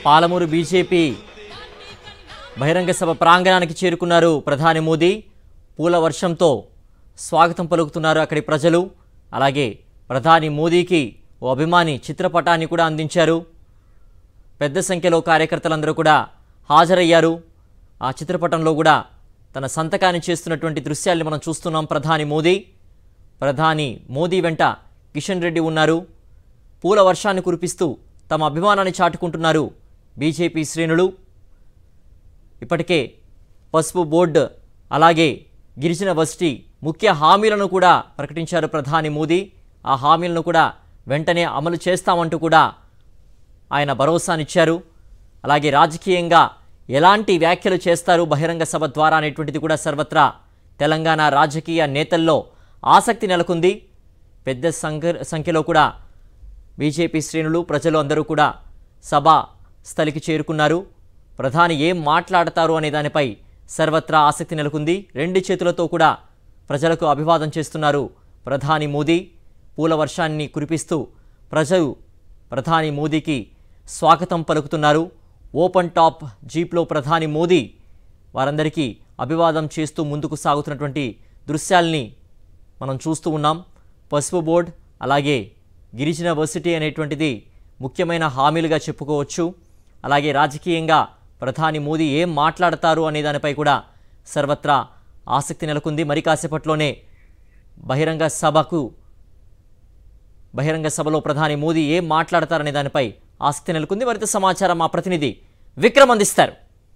Palamuru BJP బహిరంగ సభ ప్రాంగణానికి చేరుకున్నారు ప్రధాని మోదీ పూల వర్షంతో స్వాగతం పలుకుతున్నారు అక్కడి ప్రజలు అలాగే ప్రధాని మోదీకి ఓ అభిమాని చిత్రపటాన్ని కూడా అందించారు పెద్ద సంఖ్యలో కార్యకర్తలందరూ కూడా హాజరయ్యారు ఆ చిత్రపటంలో కూడా తన సంతకాన్ని చేస్తున్నటువంటి దృశ్యాల్ని మనం చూస్తున్నాం ప్రధాని మోదీ ప్రధాని మోదీ వెంట కిషన్ రెడ్డి ఉన్నారు పూల వర్షాన్ని కురిపిస్తూ తమ అభిమానాన్ని చాటుకుంటున్నారు బీజేపీ శ్రేణులు ఇప్పటికే పసుపు బోర్డు అలాగే గిరిజన వసతి ముఖ్య హామీలను కూడా ప్రకటించారు ప్రధాని మోదీ ఆ హామీలను కూడా వెంటనే అమలు చేస్తామంటూ కూడా ఆయన భరోసానిచ్చారు అలాగే రాజకీయంగా ఎలాంటి వ్యాఖ్యలు చేస్తారు బహిరంగ సభ ద్వారా అనేటువంటిది కూడా సర్వత్రా తెలంగాణ రాజకీయ నేతల్లో ఆసక్తి నెలకొంది పెద్ద సంఖ్య సంఖ్యలో కూడా బీజేపీ శ్రేణులు ప్రజలు అందరూ కూడా సభ స్థలికి చేరుకున్నారు ప్రధాని ఏం మాట్లాడతారు అనే దానిపై సర్వత్రా ఆసక్తి నెలకొంది రెండు చేతులతో కూడా ప్రజలకు అభివాదం చేస్తున్నారు ప్రధాని మోదీ పూల వర్షాన్ని కురిపిస్తూ ప్రజలు ప్రధాని మోదీకి స్వాగతం పలుకుతున్నారు ఓపెన్ టాప్ జీప్లో ప్రధాని మోదీ వారందరికీ అభివాదం చేస్తూ ముందుకు సాగుతున్నటువంటి దృశ్యాల్ని మనం చూస్తూ ఉన్నాం పసుపు బోర్డ్ అలాగే గిరిజన వర్సిటీ అనేటువంటిది ముఖ్యమైన హామీలుగా చెప్పుకోవచ్చు అలాగే రాజకీయంగా ప్రధాని మోదీ ఏం మాట్లాడతారు అనే దానిపై కూడా సర్వత్రా ఆసక్తి నెలకొంది మరి కాసేపట్లోనే బహిరంగ సభకు బహిరంగ సభలో ప్రధాని మోదీ ఏం మాట్లాడతారనే దానిపై ఆసక్తి నెలకొంది మరింత సమాచారం మా ప్రతినిధి విక్రమ్ అందిస్తారు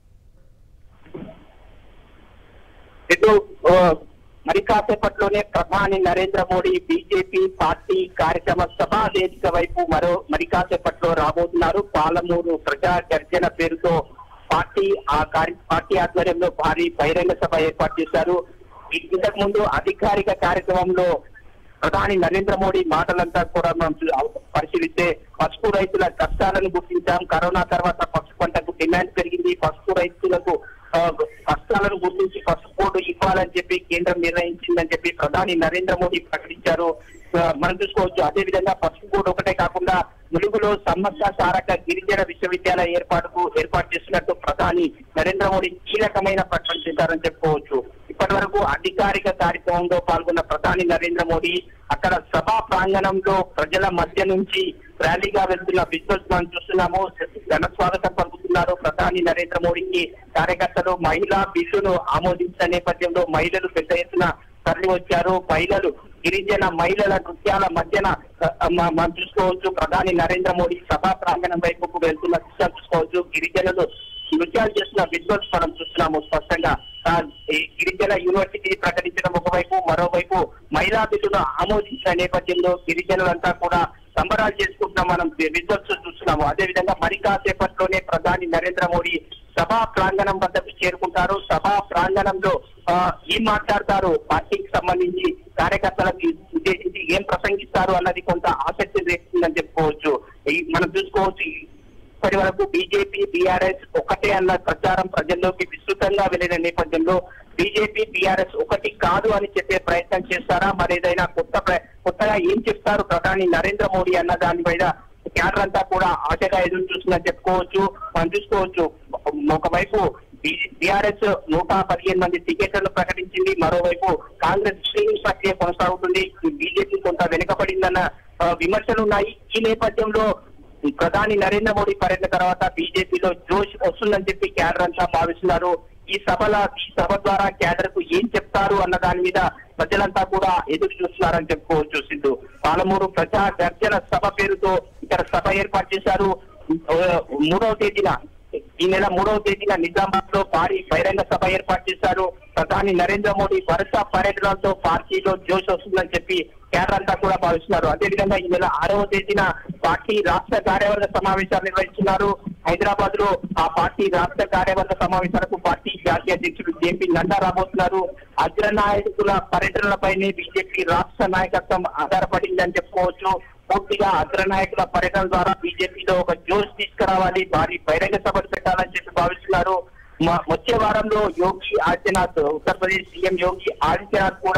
ఇటు ఆ, మరి కాసేపట్లోనే ప్రధాని నరేంద్ర మోడీ బీజేపీ పార్టీ కార్యక్రమ సభా వేదిక వైపు మరో మరి కాసేపట్లో రాబోతున్నారు పాలమూరు ప్రజా గర్జన పేరుతో పార్టీ ఆ కార్య పార్టీ ఆధ్వర్యంలో భారీ బహిరంగ సభ ఏర్పాటు చేశారు ఇంతకు ముందు అధికారిక కార్యక్రమంలో ప్రధాని నరేంద్ర మోడీ మాటలంతా కూడా మనం చూ- పరిశీలిస్తే పసుపు రైతుల కష్టాలను గుర్తించాం కరోనా తర్వాత పసుపు పంటకు డిమాండ్ పెరిగింది పసుపు రైతులకు ఆ, కష్టాలను గుర్తించి పసుపు బోర్డు ఇవ్వాలని చెప్పి కేంద్రం నిర్ణయించిందని చెప్పి ప్రధాని నరేంద్ర మోడీ ప్రకటించారు ఆ, మనం చూసుకోవచ్చు అదే విధంగా పసుపు బోర్డు ఒకటే కాకుండా ములుగులో సమ్మక్క సారక గిరిజన విశ్వవిద్యాలయ ఏర్పాటుకు ఏర్పాటు చేస్తున్నట్టు ప్రధాని నరేంద్ర మోడీ కీలకమైన ప్రకటన చేశారని చెప్పుకోవచ్చు ఇప్పటి వరకు అధికారిక కార్యక్రమంలో పాల్గొన్న ప్రధాని నరేంద్ర మోడీ అక్కడ సభా ప్రాంగణంలో ప్రజల మధ్య నుంచి ర్యాలీగా వెళ్తున్న విజువల్స్ మనం చూస్తున్నాము ఘన స్వాగతం పలుకుతున్నారు ప్రధాని నరేంద్ర మోడీకి కార్యకర్తలు మహిళా బిల్లును ఆమోదించిన నేపథ్యంలో మహిళలు పెద్ద ఎత్తున తరలి వచ్చారు మహిళలు గిరిజన మహిళల నృత్యాల మధ్యన ఆ, మ- మనం చూసుకోవచ్చు ప్రధాని నరేంద్ర మోడీ సభా ప్రాంగణం వైపుకు వెళ్తున్న దృశ్యాలు చూసుకోవచ్చు గిరిజనులు నృత్యాలు చేస్తున్న విజువల్స్ మనం చూస్తున్నాము స్పష్టంగా ఆ, ఈ గిరిజన యూనివర్సిటీ ప్రకటించడం ఒకవైపు మరోవైపు మహిళా బిల్లును ఆమోదించిన నేపథ్యంలో గిరిజనులంతా కూడా సంబరాలు చేసుకుంటున్నాం మనం విజువల్స్ చూస్తున్నాము అదే విధంగా మరి కాసేపట్లోనే ప్రధాని నరేంద్ర మోడీ సభా ప్రాంగణం వద్దకు చేరుకుంటారు సభా ప్రాంగణంలో ఆ, ఏం మాట్లాడతారు పార్టీకి సంబంధించి కార్యకర్తలకు ఉద్దేశించి ఏం ప్రసంగిస్తారు అన్నది కొంత ఆసక్తి రేస్తుందని చెప్పుకోవచ్చు ఈ మనం చూసుకోవచ్చు ఈ ఇప్పటి వరకు బీజేపీ బీఆర్ఎస్ ఒకటే అన్న ప్రచారం ప్రజల్లోకి విస్తృతంగా వెళ్ళిన నేపథ్యంలో బీజేపీ బీఆర్ఎస్ ఒకటి కాదు అని చెప్పే ప్రయత్నం చేస్తారా మరి ఏదైనా కొత్త ప్ర- కొత్తగా ఏం చెప్తారు ప్రధాని నరేంద్ర మోడీ అన్న దాని మీద క్యాడర్ అంతా కూడా ఆశగా ఎదురు చూస్తుందని చెప్పుకోవచ్చు మనం చూసుకోవచ్చు ఒకవైపు బీఆర్ఎస్ నూట పదిహేను మంది టికెట్లను ప్రకటించింది మరోవైపు కాంగ్రెస్ స్క్రీనింగ్ ప్రక్రియ కొనసాగుతుంది బీజేపీ కొంత వెనుకబడిందన్న ఆ, విమర్శలు ఉన్నాయి ఈ నేపథ్యంలో ప్రధాని నరేంద్ర మోడీ పర్యటన తర్వాత బీజేపీలో జోష్ వస్తుందని చెప్పి క్యాడర్ అంతా భావిస్తున్నారు ఈ సభల ఈ సభ ద్వారా క్యాడర్ కు ఏం చెప్తారు అన్న దాని మీద ప్రజలంతా కూడా ఎదురు చూస్తున్నారని చెప్పుకోవచ్చు సిద్ధు పాలమూరు ప్రజా గర్జన సభ పేరుతో ఇక్కడ సభ ఏర్పాటు చేశారు ఆ, మూడవ తేదీన ఈ నెల మూడవ తేదీన నిజామాబాద్ లో భారీ బహిరంగ సభ ఏర్పాటు చేశారు ప్రధాని నరేంద్ర మోడీ వరుస పర్యటనలతో పార్టీలో జోష్ వస్తుందని చెప్పి కేడర్ అంతా కూడా భావిస్తున్నారు అదేవిధంగా ఈ నెల ఆరవ తేదీన పార్టీ రాష్ట్ర కార్యవర్గ సమావేశాలు నిర్వహిస్తున్నారు హైదరాబాద్ లో ఆ పార్టీ రాష్ట్ర కార్యవర్గ సమావేశాలకు పార్టీ జాతీయ అధ్యక్షుడు జేపీ నడ్డా రాబోతున్నారు అగ్రనాయకుల పర్యటనలపైనే బీజేపీ రాష్ట్ర నాయకత్వం ఆధారపడిందని చెప్పుకోవచ్చు పూర్తిగా అగ్రనాయకుల పర్యటన ద్వారా బీజేపీలో ఒక జోష్ తీసుకురావాలి భారీ బహిరంగ సభలు పెట్టాలని చెప్పి భావిస్తున్నారు మ- వచ్చే వారంలో యోగి ఆదిత్యనాథ్ ఉత్తరప్రదేశ్ సీఎం యోగి ఆదిత్యనాథ్ కూడా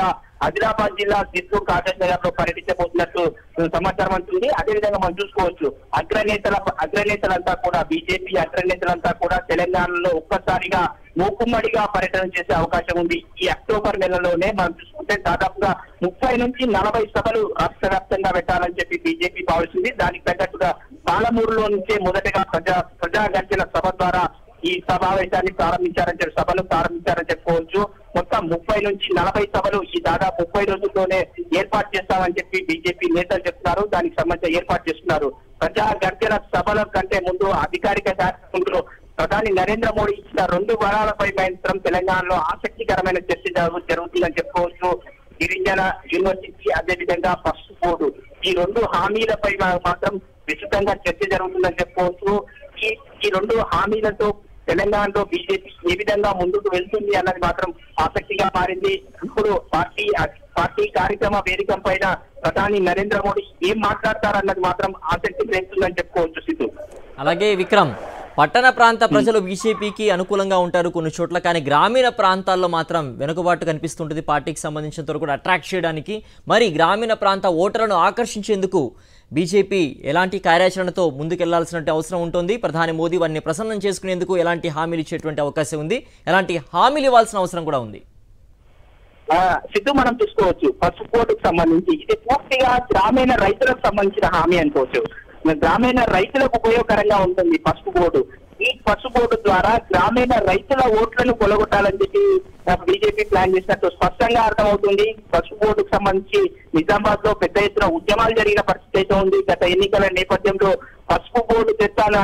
ఆదిలాబాద్ జిల్లా సిద్ధూర్ కాగజ్ నగర్ లో పర్యటించబోతున్నట్టు సమాచారం అంటుంది అదేవిధంగా మనం చూసుకోవచ్చు అగ్రనేతల అగ్రనేతలంతా కూడా బీజేపీ అగ్రనేతలంతా కూడా తెలంగాణలో ఒక్కసారిగా మూకుమ్మడిగా పర్యటన చేసే అవకాశం ఉంది ఈ అక్టోబర్ నెలలోనే మనం చూసుకుంటే దాదాపుగా ముప్పై నుంచి నలభై సభలు రాష్ట్ర వ్యాప్తంగా పెట్టాలని చెప్పి బీజేపీ భావిస్తుంది దానికి తగ్గట్టుగా పాలమూరులో నుంచే మొదటగా ప్రజా ప్రజా గర్జన సభ ద్వారా ఈ సమావేశాన్ని ప్రారంభించారని చెప్పి సభలు ప్రారంభించారని చెప్పుకోవచ్చు మొత్తం ముప్పై నుంచి నలభై సభలు ఈ దాదాపు ముప్పై రోజుల్లోనే ఏర్పాటు చేస్తామని చెప్పి బీజేపీ నేతలు చెప్తున్నారు దానికి సంబంధించి ఏర్పాటు చేస్తున్నారు ప్రజా గర్జన సభల కంటే ముందు అధికారిక కార్యక్రమంలో ప్రధాని నరేంద్ర మోడీ ఇచ్చిన రెండు వరాలపై మాత్రం తెలంగాణలో ఆసక్తికరమైన చర్చ జరుగు- జరుగుతుందని చెప్పుకోవచ్చు గిరిజన యూనివర్సిటీ అదేవిధంగా ఫస్ట్ బోర్డు ఈ రెండు హామీలపై మా- మాత్రం విస్తృతంగా చర్చ జరుగుతుందని చెప్పుకోవచ్చు ఈ ఈ రెండు హామీలతో తెలంగాణలో బీజేపీ ఏ విధంగా ముందుకు వెళ్తుంది అన్నది మాత్రం ఆసక్తిగా మారింది ఇప్పుడు పార్టీ పార్టీ కార్యక్రమ వేదిక పైన ప్రధాని నరేంద్ర మోడీ ఏం మాట్లాడతారన్నది మాత్రం ఆసక్తి రేపుతుందని చెప్పుకోవచ్చు సిద్ధు అలాగే విక్రమ్ పట్టణ ప్రాంత ప్రజలు బీజేపీకి అనుకూలంగా ఉంటారు కొన్ని చోట్ల కానీ గ్రామీణ ప్రాంతాల్లో మాత్రం వెనుకబాటు కనిపిస్తుంటుంది పార్టీకి సంబంధించినంత వరకు కూడా అట్రాక్ట్ చేయడానికి మరి గ్రామీణ ప్రాంత ఓటర్లను ఆకర్షించేందుకు బీజేపీ ఎలాంటి కార్యాచరణతో ముందుకెళ్లాల్సిన అవసరం ఉంటుంది ప్రధాని మోదీ వారిని ప్రసన్నం చేసుకునేందుకు ఎలాంటి హామీలు ఇచ్చేటువంటి అవకాశం ఉంది ఎలాంటి హామీలు ఇవ్వాల్సిన అవసరం కూడా ఉంది ఆ, సిద్ధు మనం చూసుకోవచ్చు పసుపు కోటుకు సంబంధించి ఇది పూర్తిగా గ్రామీణ రైతులకు సంబంధించిన హామీ అనుకోవచ్చు గ్రామీణ రైతులకు ఉపయోగకరంగా ఉంటుంది పసుపు బోర్డు ఈ పసుపు బోర్డు ద్వారా గ్రామీణ రైతుల ఓట్లను కొలగొట్టాలని చెప్పి బీజేపీ ప్లాన్ చేసినట్టు స్పష్టంగా అర్థమవుతుంది పసుపు బోర్డుకు సంబంధించి నిజామాబాద్ లో పెద్ద ఎత్తున ఉద్యమాలు జరిగిన పరిస్థితి అయితే ఉంది గత ఎన్నికల నేపథ్యంలో పసుపు బోర్డు తెస్తాన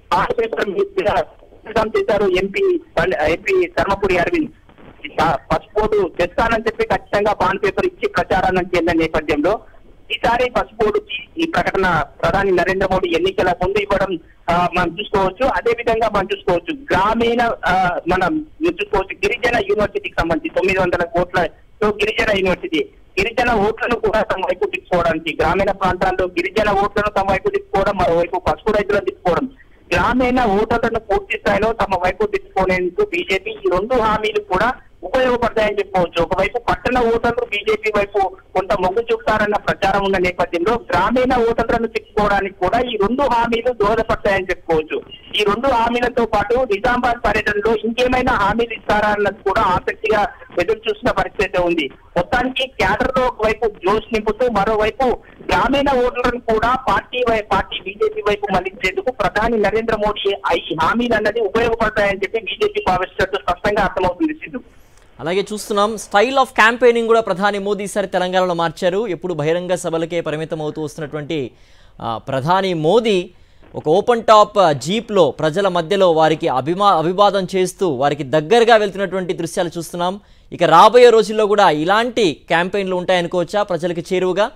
చేశారు ఎంపీ ఎంపీ ధర్మపురి అరవింద్ పసుపోటు తెస్తానని చెప్పి ఖచ్చితంగా బాండ్ పేపర్ ఇచ్చి ప్రచారాన్ని చెందిన నేపథ్యంలో ఈసారి పసుపోటు ఈ ప్రకటన ప్రధాని నరేంద్ర మోడీ ఎన్నికల ముందు ఇవ్వడం ఆ, మనం చూసుకోవచ్చు అదే విధంగా మనం చూసుకోవచ్చు గ్రామీణ ఆ, మనం చూసుకోవచ్చు గిరిజన యూనివర్సిటీకి సంబంధించి తొమ్మిది వందల కోట్లతో గిరిజన యూనివర్సిటీ గిరిజన ఓట్లను కూడా తమ వైపు తిప్పుకోవడానికి గ్రామీణ ప్రాంతాల్లో గిరిజన ఓట్లను తమ వైపు తిప్పుకోవడం మరోవైపు పసుపు రైతులను తిప్పుకోవడం గ్రామీణ ఓటర్లను పూర్తి స్థాయిలో తమ వైపు తిప్పుకునేందుకు బీజేపీ ఈ రెండు హామీలు కూడా ఉపయోగపడతాయని చెప్పుకోవచ్చు ఒకవైపు పట్టణ ఓటర్లు బీజేపీ వైపు కొంత మొగ్గు చూపుతారన్న ప్రచారం ఉన్న నేపథ్యంలో గ్రామీణ ఓటర్లను తిప్పుకోవడానికి కూడా ఈ రెండు హామీలు దోహదపడతాయని చెప్పుకోవచ్చు ఈ రెండు హామీలతో పాటు నిజామాబాద్ పర్యటనలో ఇంకేమైనా హామీలు ఇస్తారా అన్నది కూడా ఆసక్తిగా ఎదురు చూసిన పరిస్థితి అయితే ఉంది మొత్తానికి క్యాడర్ లో ఒకవైపు జోష్ నింపుతూ మరోవైపు గ్రామీణ ఓటర్లను కూడా పార్టీ వై- పార్టీ బీజేపీ వైపు మళ్లించేందుకు ప్రధాని నరేంద్ర మోడీ ఈ హామీలు అన్నది ఉపయోగపడతాయని చెప్పి బీజేపీ భావిస్తున్నట్టు స్పష్టంగా అర్థమవుతుంది సిద్ధు అలాగే చూస్తున్నాం స్టైల్ ఆఫ్ క్యాంపెయినింగ్ కూడా ప్రధాని మోదీ ఈసారి తెలంగాణలో మార్చారు ఎప్పుడు బహిరంగ సభలకే పరిమితం అవుతూ వస్తున్నటువంటి ఆ, ప్రధాని మోదీ ఒక ఓపెన్ టాప్ ఆ, జీప్లో ప్రజల మధ్యలో వారికి అభిమా అభివాదం చేస్తూ వారికి దగ్గరగా వెళ్తున్నటువంటి దృశ్యాలు చూస్తున్నాం ఇక రాబోయే రోజుల్లో కూడా ఇలాంటి క్యాంపెయిన్లు ఉంటాయనుకోవచ్చా ప్రజలకు చేరువుగా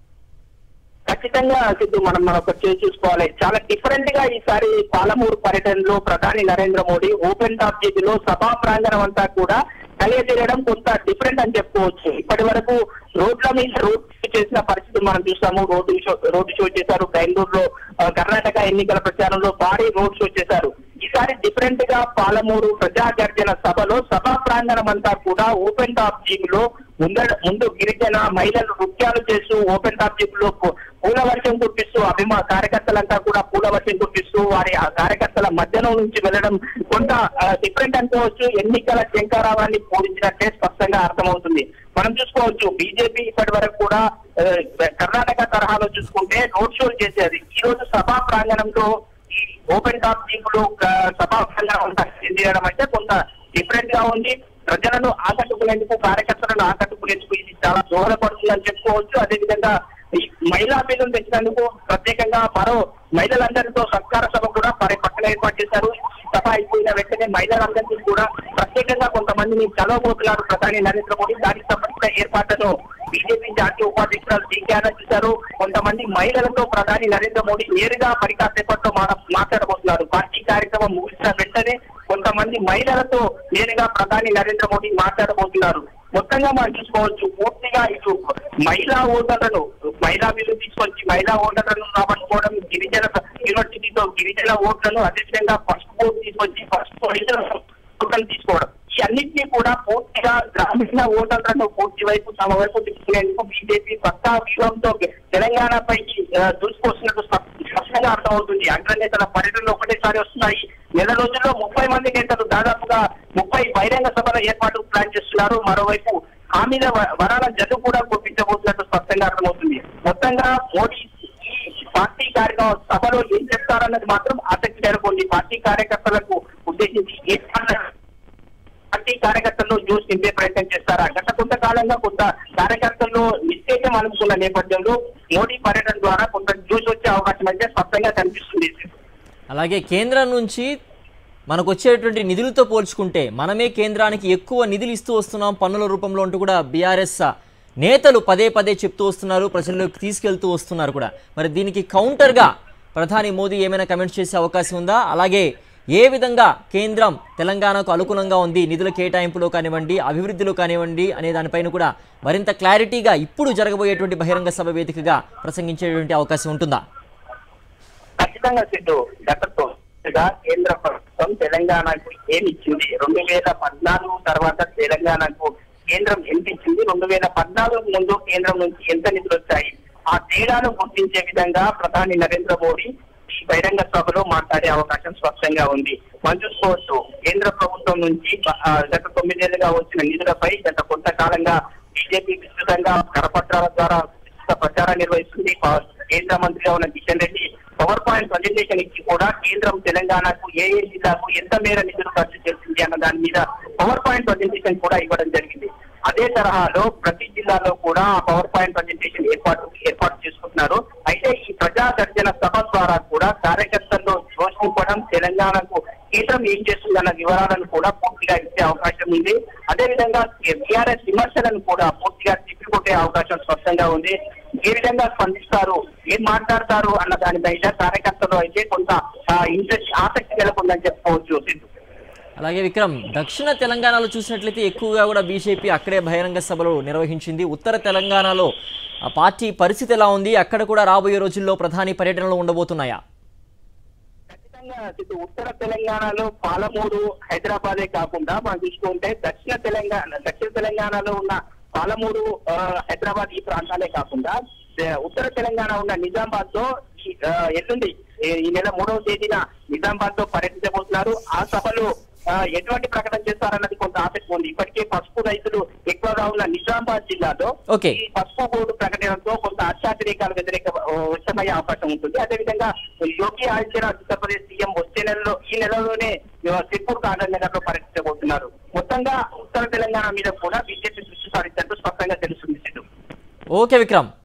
ఖచ్చితంగా సిద్ధు మనం మనం ఒకటి చేసి చూసుకోవాలి చాలా డిఫరెంట్ గా ఈసారి పాలమూరు పర్యటనలో ప్రధాని నరేంద్ర మోడీ ఓపెన్ టాప్ చేతిలో సభా ప్రాంగణం అంతా కూడా కలియజేయడం కొంత డిఫరెంట్ అని చెప్పుకోవచ్చు ఇప్పటి వరకు రోడ్ల మీద రోడ్ షో చేసిన పరిస్థితి మనం చూసాము రోడ్డు షో రోడ్డు షో చేశారు బెంగళూరులో ఆ, కర్ణాటక ఎన్నికల ప్రచారంలో భారీ రోడ్ షో చేశారు ఈసారి డిఫరెంట్ గా పాలమూరు ప్రజా గర్జన సభలో సభా ప్రాంగణం అంతా కూడా ఓపెన్ టాప్ జీప్ లో ముందర ముందు గిరిజన మహిళలు నృత్యాలు చేస్తూ ఓపెన్ టాప్ జీప్ లో పు- పూల వర్షం కురిపిస్తూ అభిమా కార్యకర్తలంతా కూడా పూల వర్షం కురిపిస్తూ వారి ఆ కార్యకర్తల మధ్యలో నుంచి వెళ్ళడం కొంత డిఫరెంట్ అనుకోవచ్చు ఎన్నికల శంకారావాన్ని పూరించినట్టే స్పష్టంగా అర్థమవుతుంది మనం చూసుకోవచ్చు బీజేపీ ఇప్పటి వరకు కూడా ఆ, కర్ణాటక తరహాలో చూసుకుంటే రోడ్ షోలు చేసేది ఈ రోజు సభా ప్రాంగణంలో ఈ ఓపెన్ టాప్ జీప్ లో ఆ, సభా ప్రాంగణం చేయడం అంటే కొంత డిఫరెంట్ గా ఉంది ప్రజలను ఆకట్టుకునేందుకు కార్యకర్తలను ఆకట్టుకునేందుకు ఇది చాలా దోహదపడుతుందని చెప్పుకోవచ్చు అదేవిధంగా ఈ మహిళా బిల్లును తెచ్చినందుకు ప్రత్యేకంగా మరో మహిళలందరితో సత్కార సభ కూడా మరి పక్కన ఏర్పాటు చేశారు ఈ సభ అయిపోయిన వెంటనే మహిళలందరినీ కూడా ప్రత్యేకంగా కొంతమందిని కలవబోతున్నారు ప్రధాని నరేంద్ర మోడీ దానికి సంబంధించిన ఏర్పాట్లను బీజేపీ జాతీయ ఉపాధ్యక్షురాలు డీకే ఆనంద్ చేశారు కొంతమంది మహిళలతో ప్రధాని నరేంద్ర మోడీ నేరుగా మరి కాసేపట్లో మా- మాట్లాడబోతున్నారు పార్టీ కార్యక్రమం ముగిసిన వెంటనే కొంతమంది మహిళలతో నేరుగా ప్రధాని నరేంద్ర మోడీ మాట్లాడబోతున్నారు మొత్తంగా మనం చూసుకోవచ్చు పూర్తిగా ఇటు మహిళా ఓటర్లను మహిళా బిల్లు తీసుకొచ్చి మహిళా ఓటర్లను రాబట్టుకోవడం గిరిజన యూనివర్సిటీతో గిరిజన ఓట్లను అదేవిధంగా ఫస్ట్ బోర్డు తీసుకొచ్చి ఫస్ట్ ఓట్లను తీసుకోవడం ఈ ఈ అన్నింటినీ కూడా పూర్తిగా గ్రామీణ ఓటర్లను పూర్తి వైపు తమ వైపు తీసుకునేందుకు బీజేపీ పక్కా వ్యూహంతో తెలంగాణపై ఆ, దూసుకొస్తున్నట్టు స్పష్ట- స్పష్టంగా అర్థమవుతుంది అగ్రనేతల పర్యటనలు ఒకటేసారి వస్తున్నాయి నెల రోజుల్లో ముప్పై మంది నేతలు దాదాపుగా ముప్పై బహిరంగ సభల ఏర్పాటు ప్లాన్ చేస్తున్నారు మరోవైపు హామీల వ- వరాల జల్లు కూడా కుప్పించబోతున్నట్టు స్పష్టంగా అర్థమవుతుంది మొత్తంగా మోడీ ఈ పార్టీ కార్యక్రమ సభలో ఏం చెప్తారన్నది మాత్రం ఆసక్తి నెలకొంది పార్టీ కార్యకర్తలకు ఉద్దేశించి ఏ పార్టీ కార్యకర్తల్లో జ్యూస్ నింపే ప్రయత్నం చేస్తారా గత కొంతకాలంగా కొంత కార్యకర్తల్లో నిశ్చయం అనుకున్న నేపథ్యంలో మోడీ పర్యటన ద్వారా కొంత జ్యూస్ వచ్చే అవకాశం అయితే స్పష్టంగా కనిపిస్తుంది అలాగే కేంద్రం నుంచి మనకు వచ్చేటువంటి నిధులతో పోల్చుకుంటే మనమే కేంద్రానికి ఎక్కువ నిధులు ఇస్తూ వస్తున్నాం పన్నుల రూపంలో అంటూ కూడా బీఆర్ఎస్ నేతలు పదే పదే చెప్తూ వస్తున్నారు ప్రజల్లోకి తీసుకెళ్తూ వస్తున్నారు కూడా మరి దీనికి కౌంటర్గా ప్రధాని మోదీ ఏమైనా కమెంట్స్ చేసే అవకాశం ఉందా అలాగే ఏ విధంగా కేంద్రం తెలంగాణకు అనుకూలంగా ఉంది నిధుల కేటాయింపులో కానివ్వండి అభివృద్ధిలో కానివ్వండి అనే దానిపైన కూడా మరింత క్లారిటీగా ఇప్పుడు జరగబోయేటువంటి బహిరంగ సభ వేదికగా ప్రసంగించేటువంటి అవకాశం ఉంటుందా ఖచ్చితంగా సిద్ధు గతంతో గా కేంద్ర ప్రభుత్వం తెలంగాణకు ఏమి ఇచ్చింది రెండు వేల పద్నాలుగు తర్వాత తెలంగాణకు కేంద్రం ఎంత ఇచ్చింది రెండు వేల పద్నాలుగు ముందు కేంద్రం నుంచి ఎంత నిధులు వచ్చాయి ఆ తేడాను గుర్తించే విధంగా ప్రధాని నరేంద్ర మోడీ ఈ బహిరంగ సభలో మాట్లాడే అవకాశం స్పష్టంగా ఉంది మనం చూసుకోవచ్చు కేంద్ర ప్రభుత్వం నుంచి ఆ, గత తొమ్మిదేళ్లుగా వచ్చిన నిధులపై గత కొంతకాలంగా బీజేపీ విస్తృతంగా కరపత్రాల ద్వారా విస్తృత ప్రచారం నిర్వహిస్తుంది ప- కేంద్ర మంత్రిగా ఉన్న Kishan Reddy PowerPoint presentation ఇచ్చి కూడా కేంద్రం తెలంగాణకు ఏ ఏ జిల్లాకు ఎంత మేర నిధులు ఖర్చు చేస్తుంది అన్న దాని మీద పవర్ పాయింట్ ప్రజెంటేషన్ కూడా ఇవ్వడం జరిగింది అదే తరహాలో ప్రతి జిల్లాలో కూడా ఆ పవర్ పాయింట్ ప్రజెంటేషన్ ఏర్పాటు ఏర్పాటు చేసుకుంటున్నారు అయితే ఈ ప్రజా గర్జన సభ ద్వారా కూడా కార్యకర్తల్లో జోష్ నింపడం తెలంగాణకు కేంద్రం ఏం చేస్తుందన్న వివరాలను కూడా పూర్తిగా ఇచ్చే అవకాశం ఉంది అదేవిధంగా టీఆర్ఎస్ విమర్శలను కూడా పూర్తిగా తిప్పికొట్టే అవకాశం స్పష్టంగా ఉంది ఏ విధంగా స్పందిస్తారు ఏం మాట్లాడతారు అన్న దాని మీద కార్యకర్తలు అయితే కొంత ఇంట్రెస్ట్ ఆసక్తి నెలకొందని చెప్పుకోవచ్చు సిద్ధు అలాగే విక్రమ్ దక్షిణ తెలంగాణలో చూసినట్లయితే ఎక్కువగా కూడా బీజేపీ అక్కడే బహిరంగ సభలు నిర్వహించింది ఉత్తర తెలంగాణలో ఆ పార్టీ పరిస్థితి ఎలా ఉంది అక్కడ కూడా రాబోయే రోజుల్లో ప్రధాని పర్యటనలు ఉండబోతున్నాయా ఖచ్చితంగా సిద్ధు ఉత్తర తెలంగాణలో పాలమూరు హైదరాబాదే కాకుండా మనం చూసుకుంటే దక్షిణ తెలంగాణ దక్షిణ తెలంగాణలో ఉన్న పాలమూరు ఆ, హైదరాబాద్ ఈ ప్రాంతాలే కాకుండా ఏ, ఉత్తర తెలంగాణ ఉన్న నిజామాబాద్ లో ఈ, ఆ, ఎల్లుండి ఈ- ఈ నెల మూడవ తేదీన నిజామాబాద్ లో పర్యటించబోతున్నారు ఆ సభలో ఆ, ఎటువంటి ప్రకటన చేస్తారన్నది కొంత ఆసక్తి ఉంది ఇప్పటికే పసుపు రైతులు ఎక్కువగా ఉన్న నిజామాబాద్ జిల్లాలో ఓకే. ఈ పసుపు బోర్డు ప్రకటనతో కొంత అత్యాతిరేకాల వ్యతిరేక ఆ, వ్యక్తమయ్యే అవకాశం ఉంటుంది అదేవిధంగా యోగి ఆదిత్యనాథ్ ఉత్తరప్రదేశ్ సీఎం వచ్చే నెలలో ఈ నెలలోనే ఆ, సిర్పూర్ కాగజ్ నగర్ లో పర్యటించబోతున్నారు మొత్తంగా ఉత్తర తెలంగాణ మీద కూడా బీజేపీ దృష్టి సారించినట్టు స్పష్టంగా తెలుస్తుంది సిద్ధు ఓకే విక్రమ్